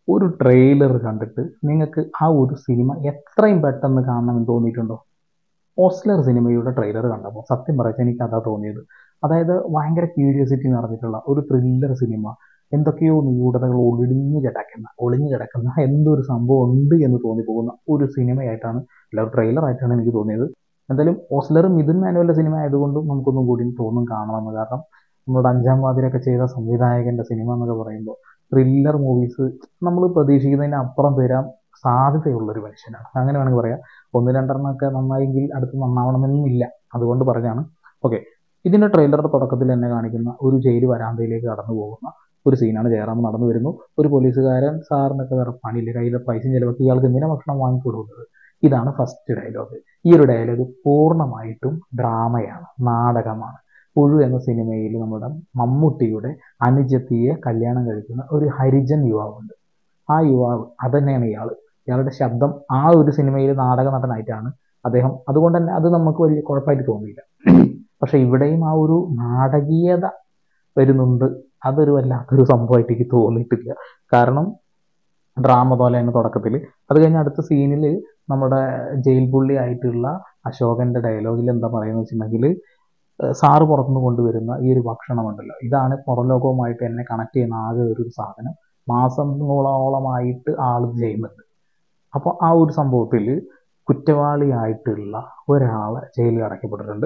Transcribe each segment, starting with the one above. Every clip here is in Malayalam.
ഒരു ട്രെയിലർ കണ്ടിട്ട് നിങ്ങൾക്ക് ആ ഒരു സിനിമ എത്രയും പെട്ടെന്ന് കാണണമെന്ന് തോന്നിയിട്ടുണ്ടോ ഓസ്ലർ സിനിമയുടെ ട്രെയിലർ കണ്ടപ്പോൾ സത്യം പറയാൻ എനിക്ക് അതാ തോന്നിയത് അതായത് ഭയങ്കര ക്യൂരിയോസിറ്റി നിറഞ്ഞിട്ടുള്ള ഒരു ത്രില്ലർ സിനിമ എന്തൊക്കെയോ നിഗൂഢതകൾ ഒളിഞ്ഞു കിടക്കുന്ന ഒളിഞ്ഞു കിടക്കുന്ന എന്തൊരു സംഭവം ഉണ്ട് എന്ന് തോന്നിപ്പോകുന്ന ഒരു സിനിമയായിട്ടാണ് അല്ല ഒരു ട്രെയിലർ ആയിട്ടാണ് എനിക്ക് തോന്നിയത് എന്തായാലും ഓസ്ലർ മിഥുൻ മാനുവലിൻ്റെ സിനിമ ആയതുകൊണ്ടും നമുക്കൊന്നും കൂടി തോന്നും കാണണമെന്ന് കാരണം നമ്മുടെ അഞ്ചാം വാതിലൊക്കെ ചെയ്ത സംവിധായകൻ്റെ സിനിമ എന്നൊക്കെ പറയുമ്പോൾ ത്രില്ലർ മൂവീസ് നമ്മൾ പ്രതീക്ഷിക്കുന്നതിന് അപ്പുറം തരാൻ സാധ്യതയുള്ള ഒരു മനുഷ്യനാണ് അങ്ങനെ വേണമെങ്കിൽ പറയാം ഒന്ന് രണ്ടെണ്ണമൊക്കെ നന്നായെങ്കിൽ അടുത്ത് നന്നാവണമെന്നില്ല അതുകൊണ്ട് പറഞ്ഞാണ് ഓക്കെ ഇതിൻ്റെ ട്രെയിലറുടെ തുടക്കത്തിൽ തന്നെ കാണിക്കുന്ന ഒരു ജയിൽ വരാന്തയിലേക്ക് കടന്നു പോകുന്ന ഒരു സീനാണ് ജയറാം നടന്നു വരുന്നു ഒരു പോലീസുകാരൻ സാറിനൊക്കെ വേറെ പണിയില്ല കയ്യിലെ പൈസയും ചിലവൊക്കെ ഇയാൾക്ക് എന്തിനാ ഭക്ഷണം വാങ്ങിക്കൊടുക്കുന്നത് ഇതാണ് ഫസ്റ്റ് ഡയലോഗ് ഈ ഒരു ഡയലോഗ് പൂർണ്ണമായിട്ടും ഡ്രാമയാണ് നാടകമാണ് പുഴു എന്ന സിനിമയിൽ നമ്മുടെ മമ്മൂട്ടിയുടെ അനുജത്തിയെ കല്യാണം കഴിക്കുന്ന ഒരു ഹരിജൻ യുവാവുണ്ട് ആ യുവാവ് അതന്നെയാണ് ഇയാൾ ഇയാളുടെ ശബ്ദം ആ ഒരു സിനിമയിൽ നാടക നടനായിട്ടാണ് അദ്ദേഹം അതുകൊണ്ട് തന്നെ അത് നമുക്ക് വലിയ കുഴപ്പമായിട്ട് തോന്നിയില്ല പക്ഷെ ഇവിടെയും ആ ഒരു നാടകീയത വരുന്നുണ്ട് അതൊരു വല്ലാത്തൊരു സംഭവമായിട്ട് എനിക്ക് തോന്നിയിട്ടില്ല കാരണം ഡ്രാമ പോലെയാണ് തുടക്കത്തിൽ അത് കഴിഞ്ഞ് അടുത്ത സീനിൽ നമ്മുടെ ജയിൽ പുള്ളി ആയിട്ടുള്ള അശോകന്റെ ഡയലോഗിൽ എന്താ പറയുന്നത് വെച്ചിട്ടുണ്ടെങ്കിൽ സാറ് പുറത്തുനിന്ന് കൊണ്ടുവരുന്ന ഈ ഒരു ഭക്ഷണമുണ്ടല്ലോ ഇതാണ് പുറംലോകവുമായിട്ട് എന്നെ കണക്ട് ചെയ്യുന്ന ആകെ ഒരു സാധനം മാസങ്ങളോളമായിട്ട് ആൾ ചെയ്യുന്നുണ്ട് അപ്പോൾ ആ ഒരു സംഭവത്തിൽ കുറ്റവാളിയായിട്ടുള്ള ഒരാളെ ജയിലിൽ അടയ്ക്കപ്പെട്ടിട്ടുണ്ട്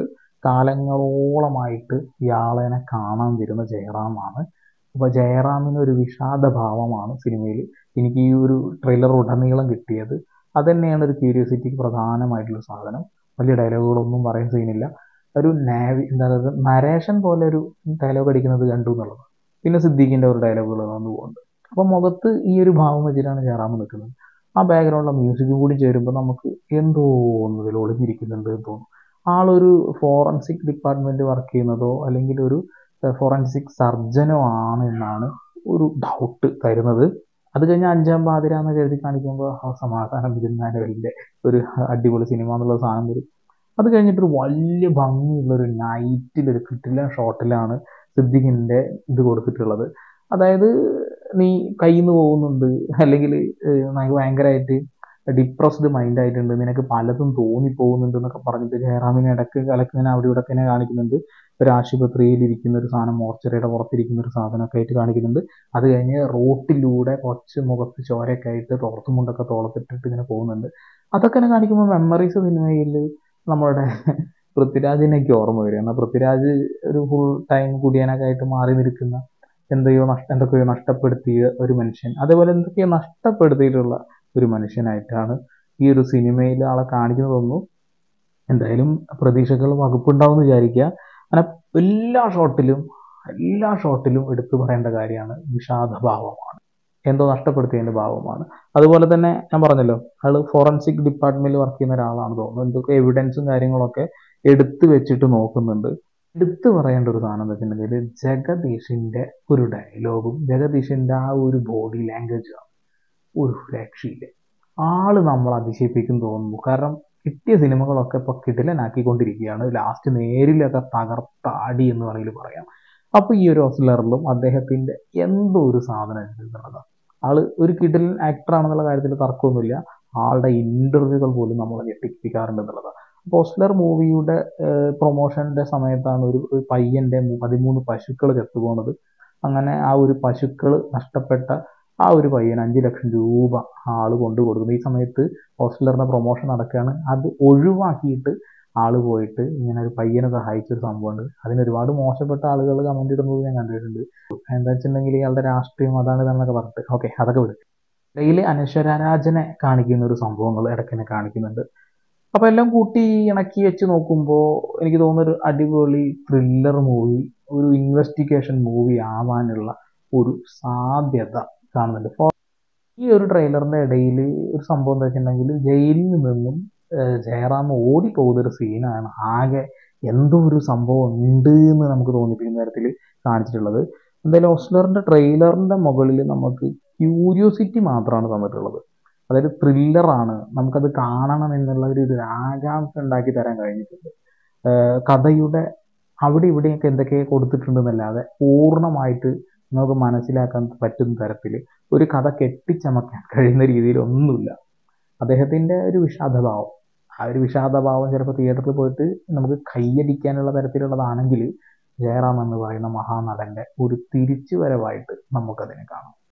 കാലങ്ങളോളമായിട്ട് ഇയാളെനെ കാണാൻ വരുന്ന ജയറാമാണ് അപ്പോൾ ജയറാമിന് ഒരു വിഷാദ ഭാവമാണ് സിനിമയിൽ എനിക്ക് ഈ ഒരു ട്രെയിലർ ഉടനീളം കിട്ടിയത് അതുതന്നെയാണ് ഒരു ക്യൂരിയോസിറ്റിക്ക് പ്രധാനമായിട്ടുള്ള സാധനം വലിയ ഡയലോഗുകളൊന്നും പറയാൻ സീനില്ല ഒരു നാവി എന്താ പറയുക നരേഷൻ പോലെ ഒരു ഡയലോഗ് അടിക്കുന്നത് കണ്ടു എന്നുള്ളത് പിന്നെ സിദ്ദീഖിൻ്റെ ഒരു ഡയലോഗുകൾ വന്നു പോകുന്നുണ്ട് അപ്പോൾ മുഖത്ത് ഈ ഒരു ഭാവം വെച്ചിട്ടാണ് ജയറാം നിൽക്കുന്നത് ആ ബാക്ക്ഗ്രൗണ്ടിലെ മ്യൂസിക്കും കൂടി ചേരുമ്പോൾ നമുക്ക് എന്തോ ഒന്നതിൽ ഒളിഞ്ഞിരിക്കുന്നുണ്ട് എന്ന് തോന്നും ആളൊരു ഫോറൻസിക് ഡിപ്പാർട്ട്മെന്റ് വർക്ക് ചെയ്യുന്നതോ അല്ലെങ്കിൽ ഒരു ഫോറൻസിക് സർജനോ ആണ് എന്നാണ് ഒരു ഡൗട്ട് തരുന്നത് അത് കഴിഞ്ഞ് അഞ്ചാം പാതിര എന്ന് കരുതി കാണിക്കുമ്പോൾ ആ സമാധാനം വിരുന്നാനവലിൻ്റെ ഒരു അടിപൊളി സിനിമ എന്നുള്ള സാധനം വരും അത് കഴിഞ്ഞിട്ടൊരു വലിയ ഭംഗിയുള്ളൊരു നൈറ്റിലൊരു കിട്ടില്ല ഷോട്ടിലാണ് സിദ്ദിഖിൻ്റെ ഇത് കൊടുത്തിട്ടുള്ളത് അതായത് നീ കയ്യിൽ നിന്ന് പോകുന്നുണ്ട് അല്ലെങ്കിൽ നിനക്ക് ഭയങ്കരമായിട്ട് ഡിപ്രസ്ഡ് മൈൻഡ് ആയിട്ടുണ്ട് നിനക്ക് പലതും തോന്നിപ്പോകുന്നുണ്ട് എന്നൊക്കെ പറഞ്ഞിട്ട് ജയറാമിനെ ഇടയ്ക്ക് കലക്കിങ്ങനെ അവിടെ ഇവിടെ തന്നെ കാണിക്കുന്നുണ്ട് ഒരു ആശുപത്രിയിൽ ഇരിക്കുന്ന ഒരു സാധനം മോർച്ചറിയുടെ പുറത്തിരിക്കുന്ന ഒരു സാധനമൊക്കെ ആയിട്ട് കാണിക്കുന്നുണ്ട് അത് കഴിഞ്ഞ് റോട്ടിലൂടെ കുറച്ച് മുഖത്ത് ചോരയൊക്കെ ആയിട്ട് തോർത്തും മുണ്ടൊക്കെ തോളത്തിട്ടിട്ട് ഇങ്ങനെ പോകുന്നുണ്ട് അതൊക്കെ തന്നെ കാണിക്കുമ്പോൾ മെമ്മറീസ് സിനിമയിൽ നമ്മുടെ പൃഥ്വിരാജിനൊക്കെ ഓർമ്മ വരിക എന്നാൽ പൃഥ്വിരാജ് ഒരു ഫുൾ ടൈം കുടിയാനൊക്കെ ആയിട്ട് മാറി നിൽക്കുന്ന എന്തൊക്കെയോ നഷ്ട എന്തൊക്കെയോ നഷ്ടപ്പെടുത്തിയ ഒരു മനുഷ്യൻ അതേപോലെ എന്തൊക്കെയോ നഷ്ടപ്പെടുത്തിയിട്ടുള്ള ഒരു മനുഷ്യനായിട്ടാണ് ഈ ഒരു സിനിമയിൽ ആളെ കാണിക്കുന്നതൊന്നും എന്തായാലും പ്രതീക്ഷകൾ വകുപ്പുണ്ടാവും എന്ന് വിചാരിക്കുക അങ്ങനെ എല്ലാ ഷോട്ടിലും എല്ലാ ഷോട്ടിലും എടുത്തു പറയേണ്ട കാര്യമാണ് വിഷാദഭാവമാണ് എന്തോ നഷ്ടപ്പെടുത്തിയതിൻ്റെ ഭാവമാണ് അതുപോലെ തന്നെ ഞാൻ പറഞ്ഞല്ലോ അയാൾ ഫോറൻസിക് ഡിപ്പാർട്ട്മെന്റിൽ വർക്ക് ചെയ്യുന്ന ഒരാളാണ് തോന്നുന്നു എന്തൊക്കെ എവിഡൻസും കാര്യങ്ങളൊക്കെ എടുത്തു വെച്ചിട്ട് നോക്കുന്നുണ്ട് എടുത്തു പറയേണ്ട ഒരു സാധനം എന്ന് വെച്ചിട്ടുണ്ടെങ്കിൽ ജഗദീഷിന്റെ ഒരു ഡയലോഗും ജഗദീഷിന്റെ ആ ഒരു ബോഡി ലാംഗ്വേജും ഒരു രക്ഷയില്ല ആള് നമ്മൾ അതിശയിപ്പിക്കും തോന്നുന്നു കാരണം കിട്ടിയ സിനിമകളൊക്കെ ഇപ്പൊ കിടിലനാക്കിക്കൊണ്ടിരിക്കുകയാണ് ലാസ്റ്റ് നേരിലൊക്കെ തകർത്താടി എന്ന് വേണമെങ്കിൽ പറയാം അപ്പൊ ഈ ഒരു ഓസ്ലറിലും അദ്ദേഹത്തിന്റെ എന്തോ ഒരു സാധനം ഉണ്ട് എന്നുള്ളതാണ് ആള് ഒരു കിടിലൻ ആക്ടർ ആണെന്നുള്ള കാര്യത്തിൽ തർക്കമൊന്നുമില്ല ആളുടെ ഇന്റർവ്യൂകൾ പോലും നമ്മളെ ഞെട്ടിപ്പിക്കാറുണ്ട് എന്നുള്ളതാണ് പോസ്റ്റലർ മൂവിയുടെ പ്രൊമോഷന്റെ സമയത്താണ് ഒരു ഒരു പയ്യന്റെ പതിമൂന്ന് പശുക്കൾ ചത്തുപോകുന്നത് അങ്ങനെ ആ ഒരു പശുക്കൾ നഷ്ടപ്പെട്ട ആ ഒരു പയ്യൻ അഞ്ച് ലക്ഷം രൂപ ആള് കൊണ്ടു കൊടുക്കുന്നു ഈ സമയത്ത് ഹോസ്റ്റലറിന്റെ പ്രൊമോഷൻ നടക്കുകയാണ് അത് ഒഴിവാക്കിയിട്ട് ആള് പോയിട്ട് ഇങ്ങനെ ഒരു പയ്യനെ സഹായിച്ച ഒരു സംഭവമുണ്ട് അതിന് ഒരുപാട് മോശപ്പെട്ട ആളുകൾ കമന്റ് ഇടുന്നത് ഞാൻ കണ്ടിട്ടുണ്ട് എന്താ വെച്ചിട്ടുണ്ടെങ്കിൽ ഇയാളുടെ രാഷ്ട്രീയം അതാണ് ഇതെന്നൊക്കെ പറഞ്ഞിട്ട് ഓക്കെ അതൊക്കെ വിടും ഇടയിൽ അനശ്വരരാജനെ കാണിക്കുന്ന ഒരു സംഭവങ്ങൾ ഇടയ്ക്കിനെ കാണിക്കുന്നുണ്ട് അപ്പോൾ എല്ലാം കൂട്ടി ഇണക്കി വെച്ച് നോക്കുമ്പോൾ എനിക്ക് തോന്നുന്ന ഒരു അടിപൊളി ത്രില്ലർ മൂവി ഒരു ഇൻവെസ്റ്റിഗേഷൻ മൂവി ആവാനുള്ള ഒരു സാധ്യത കാണുന്നുണ്ട് ഈ ഒരു ട്രെയിലറിന്റെ ഇടയിൽ ഒരു സംഭവം എന്താ വെച്ചിട്ടുണ്ടെങ്കിൽ ജയിലിൽ നിന്നും ജയറാം ഓടിപ്പോകുന്ന ഒരു സീനാണ് ആകെ എന്തോ ഒരു സംഭവം ഉണ്ട് എന്ന് നമുക്ക് തോന്നിപ്പിക്കുന്ന തരത്തിൽ കാണിച്ചിട്ടുള്ളത് എന്തായാലും ഓസ്ലറിന്റെ ട്രെയിലറിന്റെ മുകളിൽ നമുക്ക് ക്യൂരിയോസിറ്റി മാത്രമാണ് തന്നിട്ടുള്ളത് അതായത് ത്രില്ലറാണ് നമുക്കത് കാണണം എന്നുള്ള ഒരു ആകാംക്ഷ ഉണ്ടാക്കി തരാൻ കഴിഞ്ഞിട്ടുണ്ട് കഥയുടെ അവിടെ ഇവിടെയൊക്കെ എന്തൊക്കെ കൊടുത്തിട്ടുണ്ടെന്നല്ലാതെ പൂർണ്ണമായിട്ട് നമുക്ക് മനസ്സിലാക്കാൻ പറ്റുന്ന തരത്തിൽ ഒരു കഥ കെട്ടിച്ചമയ്ക്കാൻ കഴിയുന്ന രീതിയിലൊന്നുമില്ല അദ്ദേഹത്തിൻ്റെ ഒരു വിഷാദഭാവം ആ ഒരു വിഷാദഭാവം ചിലപ്പോൾ തിയേറ്ററിൽ പോയിട്ട് നമുക്ക് കൈയടിക്കാനുള്ള തരത്തിലുള്ളതാണെങ്കിൽ ജയറാം എന്ന് പറയുന്ന മഹാനടൻ്റെ ഒരു തിരിച്ചുവരവായിട്ട് നമുക്കതിനെ കാണാം